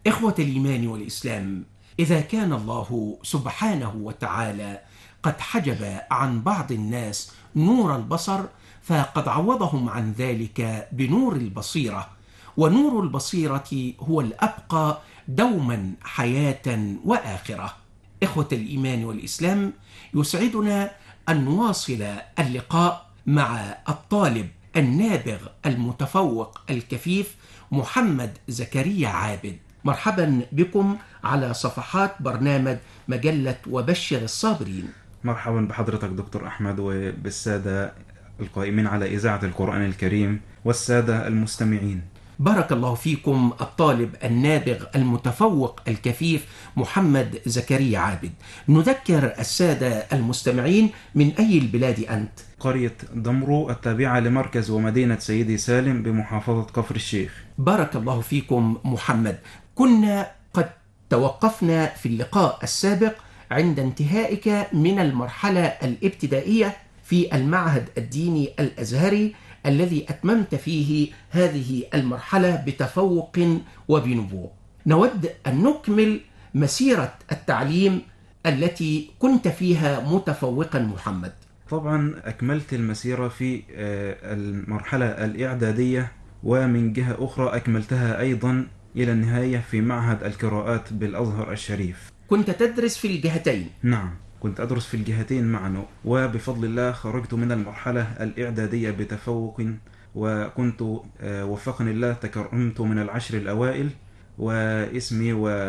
إخوة الإيمان والإسلام إذا كان الله سبحانه وتعالى قد حجب عن بعض الناس نور البصر فقد عوضهم عن ذلك بنور البصيرة ونور البصيرة هو الأبقى دوما حياة وآخرة إخوة الإيمان والإسلام يسعدنا أن نواصل اللقاء مع الطالب النابغ المتفوق الكفيف محمد زكريا عابد مرحبا بكم على صفحات برنامج مجلة وبشر الصابرين مرحبا بحضرتك دكتور أحمد وبالسادة القائمين على إذاعة القرآن الكريم والسادة المستمعين بارك الله فيكم الطالب النابغ المتفوق الكفيف محمد زكريا عابد نذكر السادة المستمعين من أي البلاد أنت؟ قرية دمرو التابعة لمركز ومدينة سيدي سالم بمحافظة كفر الشيخ بارك الله فيكم محمد كنا قد توقفنا في اللقاء السابق عند انتهائك من المرحلة الابتدائية في المعهد الديني الأزهري الذي أتممت فيه هذه المرحلة بتفوق وبنبوغ نود أن نكمل مسيرة التعليم التي كنت فيها متفوقا محمد طبعا أكملت المسيرة في آه، المرحلة الإعدادية ومن جهة أخرى أكملتها أيضا إلى النهاية في معهد القراءات بالأزهر الشريف كنت تدرس في الجهتين نعم كنت أدرس في الجهتين معا وبفضل الله خرجت من المرحلة الإعدادية بتفوق وكنت آه، وفقني الله تكرمت من العشر الأوائل واسمي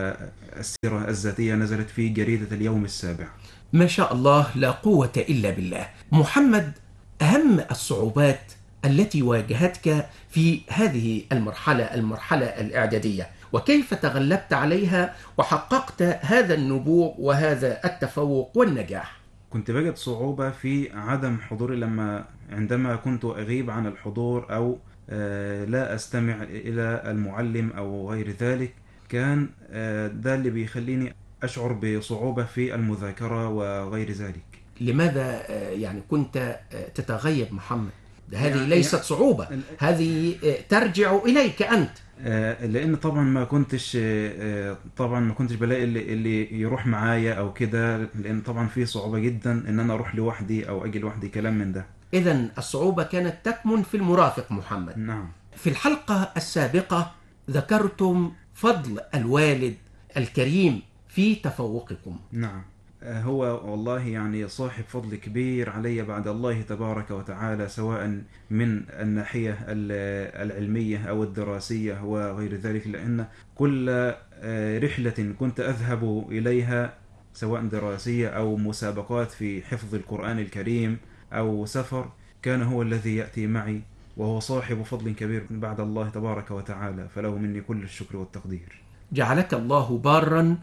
والسيرة الذاتية نزلت في جريدة اليوم السابع ما شاء الله لا قوة إلا بالله محمد أهم الصعوبات التي واجهتك في هذه المرحلة المرحلة الإعدادية وكيف تغلبت عليها وحققت هذا النبوغ وهذا التفوق والنجاح كنت بجد صعوبة في عدم حضوري لما عندما كنت أغيب عن الحضور أو آه، لا أستمع إلى المعلم أو غير ذلك كان آه، ده اللي بيخليني أشعر بصعوبة في المذاكرة وغير ذلك لماذا آه، يعني كنت آه، تتغيب محمد هذه يعني- ليست صعوبة هذه آه، ترجع إليك أنت آه، لان طبعا ما كنتش آه، طبعا ما كنتش بلاقي اللي, اللي يروح معايا او كده لان طبعا في صعوبة جدا ان انا اروح لوحدي او اجي لوحدي كلام من ده إذا الصعوبة كانت تكمن في المرافق محمد نعم في الحلقة السابقة ذكرتم فضل الوالد الكريم في تفوقكم نعم آه، هو والله يعني صاحب فضل كبير علي بعد الله تبارك وتعالى سواء من الناحية ال- العلمية أو الدراسية وغير ذلك لأن كل آه، رحلة كنت أذهب إليها سواء دراسية أو مسابقات في حفظ القرآن الكريم أو سفر كان هو الذي يأتي معي وهو صاحب فضل كبير بعد الله تبارك وتعالى فله مني كل الشكر والتقدير جعلك الله بارا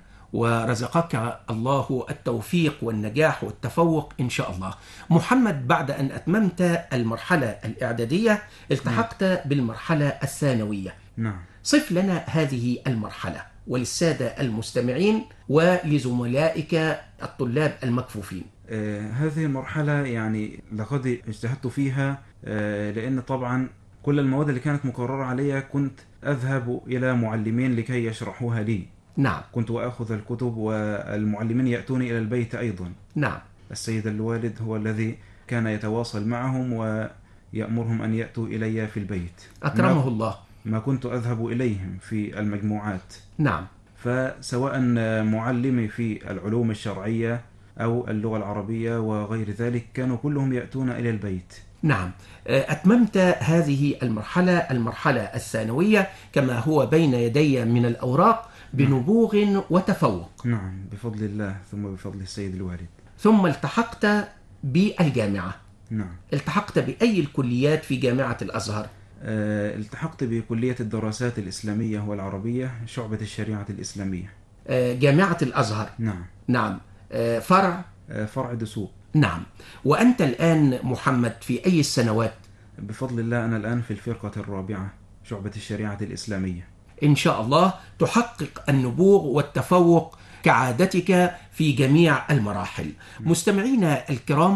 ورزقك الله التوفيق والنجاح والتفوق إن شاء الله محمد بعد أن أتممت المرحلة الإعدادية التحقت بالمرحلة الثانوية نعم صف لنا هذه المرحلة وللسادة المستمعين ولزملائك الطلاب المكفوفين آه، هذه المرحلة يعني لقد اجتهدت فيها آه، لأن طبعا كل المواد اللي كانت مقررة عليها كنت أذهب إلى معلمين لكي يشرحوها لي نعم كنت أخذ الكتب والمعلمين يأتوني إلى البيت أيضا نعم السيد الوالد هو الذي كان يتواصل معهم ويأمرهم أن يأتوا إلي في البيت أكرمه الله ما كنت أذهب إليهم في المجموعات نعم فسواء معلمي في العلوم الشرعية أو اللغة العربية وغير ذلك كانوا كلهم يأتون إلى البيت نعم أتممت هذه المرحلة المرحلة الثانوية كما هو بين يدي من الأوراق بنبوغ وتفوق نعم بفضل الله ثم بفضل السيد الوالد ثم التحقت بالجامعة نعم التحقت بأي الكليات في جامعة الأزهر آه، التحقت بكلية الدراسات الإسلامية والعربية شعبة الشريعة الإسلامية آه، جامعة الأزهر نعم نعم آه، فرع آه، فرع دسوق نعم وأنت الآن محمد في أي السنوات بفضل الله أنا الآن في الفرقة الرابعة شعبة الشريعة الإسلامية إن شاء الله تحقق النبوغ والتفوق كعادتك في جميع المراحل مستمعينا الكرام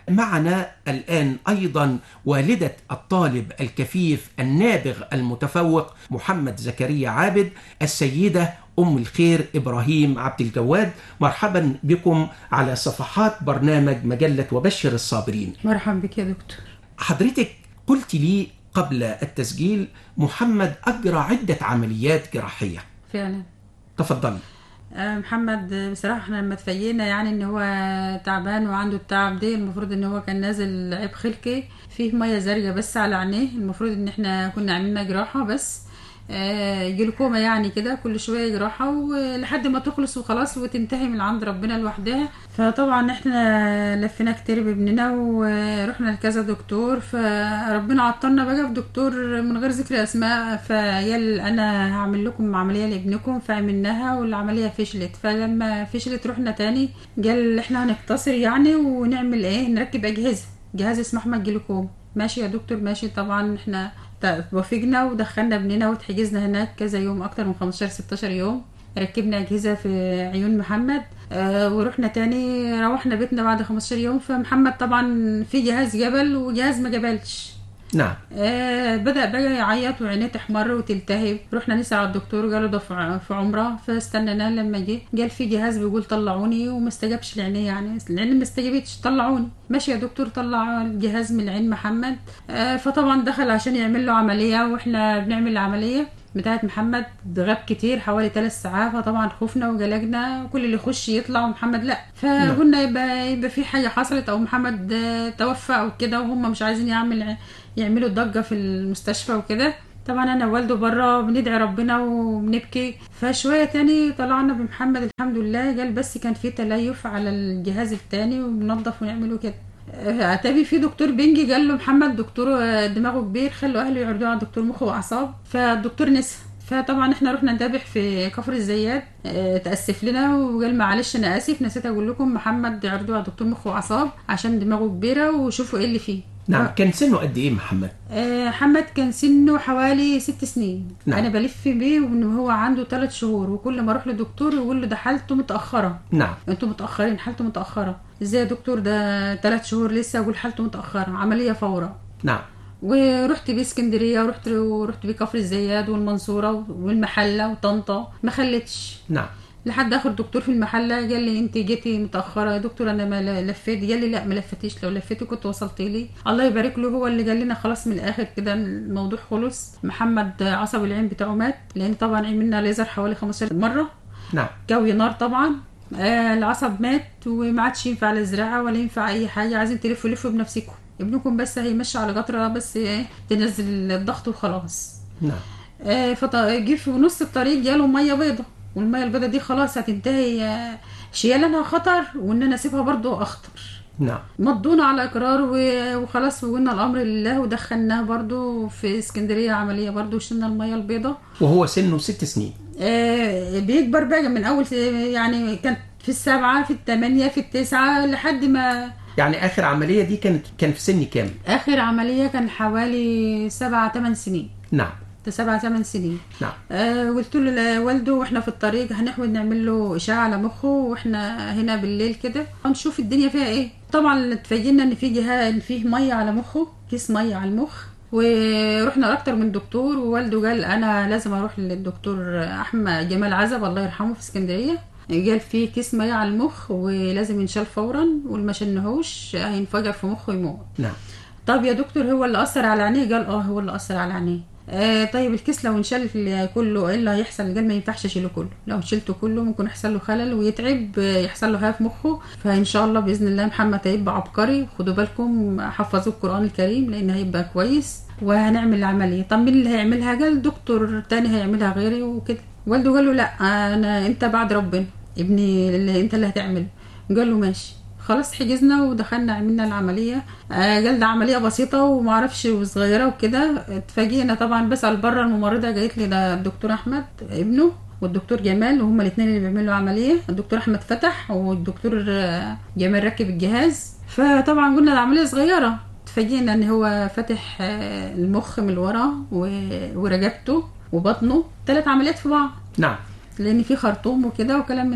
معنا الآن أيضا والدة الطالب الكفيف النابغ المتفوق محمد زكريا عابد السيدة أم الخير إبراهيم عبد الجواد مرحبا بكم على صفحات برنامج مجلة وبشر الصابرين مرحبا بك يا دكتور حضرتك قلت لي قبل التسجيل محمد أجرى عدة عمليات جراحية فعلا تفضلي آه، محمد بصراحة احنا لما تفينا يعني ان هو تعبان وعنده التعب ده المفروض ان هو كان نازل عيب خلقي فيه مية زرقاء بس على عينيه المفروض ان احنا كنا عاملين جراحة بس آه، جلوكوما يعني كده كل شوية جراحة ولحد ما تخلص وخلاص وتنتهي من عند ربنا لوحدها فطبعا احنا لفينا كتير بابننا ورحنا لكذا دكتور فربنا عطلنا بقى في دكتور من غير ذكر اسماء فيل انا هعمل لكم عملية لابنكم فعملناها والعملية فشلت فلما فشلت رحنا تاني قال احنا هنقتصر يعني ونعمل ايه نركب اجهزة جهاز اسمه احمد جلوكوم ماشي يا دكتور ماشي طبعا احنا وافقنا ودخلنا ابننا واتحجزنا هناك كذا يوم اكتر من 15 16 يوم ركبنا اجهزه في عيون محمد آه ورحنا تاني روحنا بيتنا بعد 15 يوم فمحمد طبعا في جهاز جبل وجهاز ما جبلش نعم آه بدا بقى يعيط وعينيه تحمر وتلتهب رحنا نسال على الدكتور قالوا ده في في عمره فاستنيناه لما جه قال في جهاز بيقول طلعوني وما استجابش لعينيه يعني العين ما استجابتش طلعوني ماشي يا دكتور طلع الجهاز من عين محمد آه فطبعا دخل عشان يعمل له عمليه واحنا بنعمل العمليه بتاعت محمد غاب كتير حوالي ثلاث ساعات فطبعا خفنا وجلجنا كل اللي يخش يطلع ومحمد لا فقلنا يبقى يبقى في حاجه حصلت او محمد آه، توفى او كده وهم مش عايزين يعمل يعملوا ضجه في المستشفى وكده طبعا انا ووالده بره بندعي ربنا وبنبكي فشويه تاني طلعنا بمحمد الحمد لله قال بس كان في تليف على الجهاز التاني وبننضف ونعمله كده آه، اتابي في دكتور بنجي قال له محمد دكتور آه، دماغه كبير خلوا اهله يعرضوه على دكتور مخ واعصاب فالدكتور نسى فطبعا احنا رحنا نتابح في كفر الزيات اه تاسف لنا وقال معلش انا اسف نسيت اقول لكم محمد عرضوه على دكتور مخ واعصاب عشان دماغه كبيره وشوفوا ايه اللي فيه نعم كان سنه قد ايه محمد؟ آه، محمد كان سنه حوالي ست سنين نعم. انا بلف بيه وان هو عنده ثلاث شهور وكل ما اروح لدكتور يقول له ده حالته متاخره نعم انتوا متاخرين حالته متاخره ازاي يا دكتور ده ثلاث شهور لسه اقول حالته متاخره عمليه فورا نعم ورحت بيه اسكندريه ورحت ورحت بيه كفر الزيات والمنصوره والمحله وطنطا ما خلتش نعم لحد اخر دكتور في المحله قال لي انت جيتي متاخره يا دكتور انا ما لفيت قال لي لا ما لفتيش لو لفيتي كنت وصلت لي الله يبارك له هو اللي قال لنا خلاص من الاخر كده الموضوع خلص محمد عصب العين بتاعه مات لان طبعا عملنا ليزر حوالي 15 مره نعم جوي نار طبعا آه العصب مات وما عادش ينفع لا زراعه ولا ينفع اي حاجه عايزين تلفوا لفوا بنفسكم ابنكم بس هيمشي على قطره بس إيه، تنزل الضغط وخلاص نعم آه، فط- جه في نص الطريق جاله ميه بيضة والميه البيضة دي خلاص هتنتهي آه، شيلانها خطر وان انا اسيبها برضو اخطر نعم مضونا على اقرار و- وخلاص وقلنا الامر لله ودخلناه برضو في اسكندريه عمليه برضو وشلنا الميه البيضة وهو سنه ست سنين آه، بيكبر بقى من اول يعني كانت في السبعه في الثمانيه في التسعه لحد ما يعني اخر عمليه دي كانت كان في سن كام؟ اخر عمليه كان حوالي سبعة ثمان سنين نعم سبعة ثمان سنين نعم آه قلت له لوالده واحنا في الطريق هنحاول نعمل له اشعه على مخه واحنا هنا بالليل كده ونشوف الدنيا فيها ايه طبعا اتفاجئنا ان في جهاز ان فيه ميه على مخه كيس ميه على المخ ورحنا لاكتر من دكتور ووالده قال انا لازم اروح للدكتور احمد جمال عزب الله يرحمه في اسكندريه قال في كيس ميه على المخ ولازم ينشال فورا واللي ما شلناهوش هينفجر في مخه ويموت نعم طب يا دكتور هو اللي اثر على عينيه قال اه هو اللي اثر على عينيه آه طيب الكيس لو انشال كله ايه اللي هيحصل قال ما ينفعش اشيله كله لو شلته كله ممكن يحصل له خلل ويتعب آه، يحصل له حاجه في مخه فان شاء الله باذن الله محمد هيبقى عبقري خدوا بالكم حفظوا القران الكريم لان هيبقى كويس وهنعمل العمليه طب مين اللي هيعملها قال دكتور تاني هيعملها غيري وكده والده قال له لا انا انت بعد ربنا ابني اللي انت اللي هتعمله قال له ماشي خلاص حجزنا ودخلنا عملنا العملية آه، قال ده عملية بسيطة ومعرفش وصغيرة وكده اتفاجئنا طبعا بسأل بره الممرضة قالت لي ده الدكتور أحمد ابنه والدكتور جمال وهما الاثنين اللي بيعملوا عملية الدكتور أحمد فتح والدكتور آه، جمال ركب الجهاز فطبعا قلنا العملية صغيرة اتفاجئنا ان هو فاتح آه، المخ من ورا و- ورقبته وبطنه ثلاث عمليات في بعض نعم لان في خرطوم وكده وكلام من ده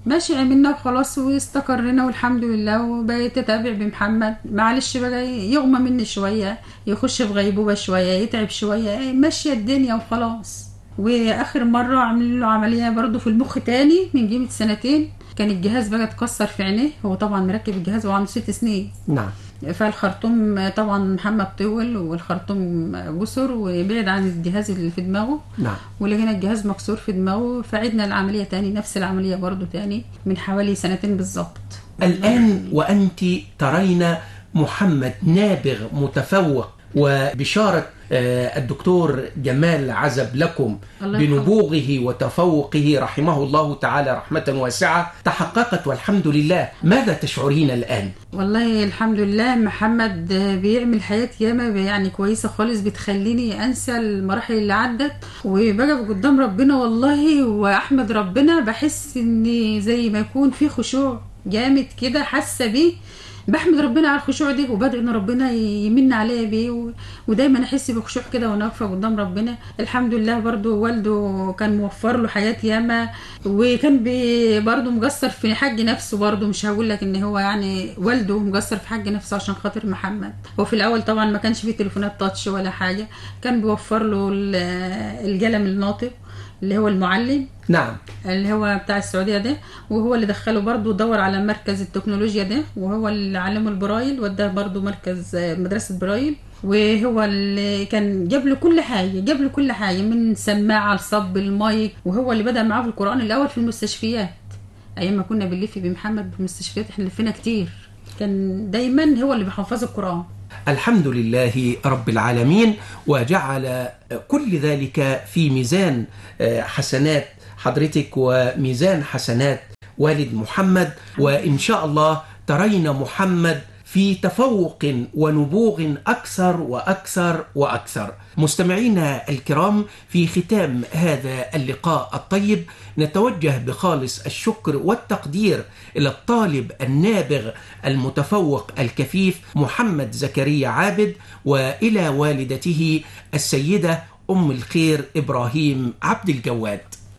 ماشي عملنا وخلاص واستقرينا والحمد لله وبقيت اتابع بمحمد معلش بقى يغمى مني شويه يخش في غيبوبه شويه يتعب شويه ماشيه الدنيا وخلاص واخر مره عملوا له عمليه برضو في المخ تاني من قيمه سنتين كان الجهاز بقى اتكسر في عينيه هو طبعا مركب الجهاز وهو عنده ست سنين نعم فالخرطوم طبعا محمد طول والخرطوم جسر وبعد عن الجهاز اللي في دماغه نعم ولقينا الجهاز مكسور في دماغه فعدنا العملية تاني نفس العملية برضو تاني من حوالي سنتين بالظبط الآن وأنت ترين محمد نابغ متفوق وبشارة آه، الدكتور جمال عزب لكم الله يرحمه. بنبوغه وتفوقه رحمه الله تعالى رحمة واسعة تحققت والحمد لله ماذا تشعرين الآن؟ والله الحمد لله محمد بيعمل حاجات ياما يعني كويسة خالص بتخليني أنسى المراحل اللي عدت وبقى قدام ربنا والله وأحمد ربنا بحس إن زي ما يكون في خشوع جامد كده حاسة بيه بحمد ربنا على الخشوع ده وبدعي ان ربنا يمن عليا بيه و... ودايما احس بخشوع كده وانا واقفه قدام ربنا الحمد لله برضو والده كان موفر له حاجات ياما وكان بي برضو مقصر في حج نفسه برضو مش هقول لك ان هو يعني والده مقصر في حج نفسه عشان خاطر محمد هو في الاول طبعا ما كانش فيه تليفونات تاتش ولا حاجه كان بيوفر له ال- القلم الناطق اللي هو المعلم نعم اللي هو بتاع السعوديه ده وهو اللي دخله برضه دور على مركز التكنولوجيا ده وهو اللي علمه البرايل وداه برضه مركز آه، مدرسه برايل وهو اللي كان جاب له كل حاجه جاب له كل حاجه من سماعه لصب المايك وهو اللي بدا معاه في القران الاول في المستشفيات ايام ما كنا بنلف بمحمد في المستشفيات احنا لفينا كتير كان دايما هو اللي بيحفظ القران الحمد لله رب العالمين وجعل كل ذلك في ميزان آه، حسنات حضرتك وميزان حسنات والد محمد وإن شاء الله ترين محمد في تفوق ونبوغ أكثر وأكثر وأكثر مستمعينا الكرام في ختام هذا اللقاء الطيب نتوجه بخالص الشكر والتقدير إلى الطالب النابغ المتفوق الكفيف محمد زكريا عابد وإلى والدته السيدة أم الخير إبراهيم عبد الجواد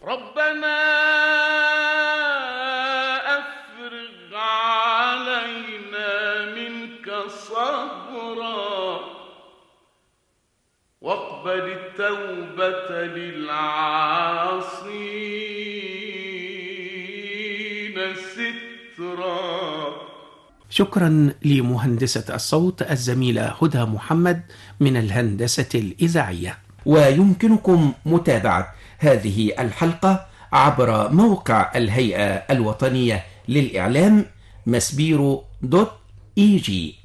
ربنا افرغ علينا منك صبرا واقبل التوبة للعاصين سترا شكرا لمهندسة الصوت الزميلة هدى محمد من الهندسة الإذاعية ويمكنكم متابعة هذه الحلقة عبر موقع الهيئة الوطنية للإعلام مسبيرو دوت إي جي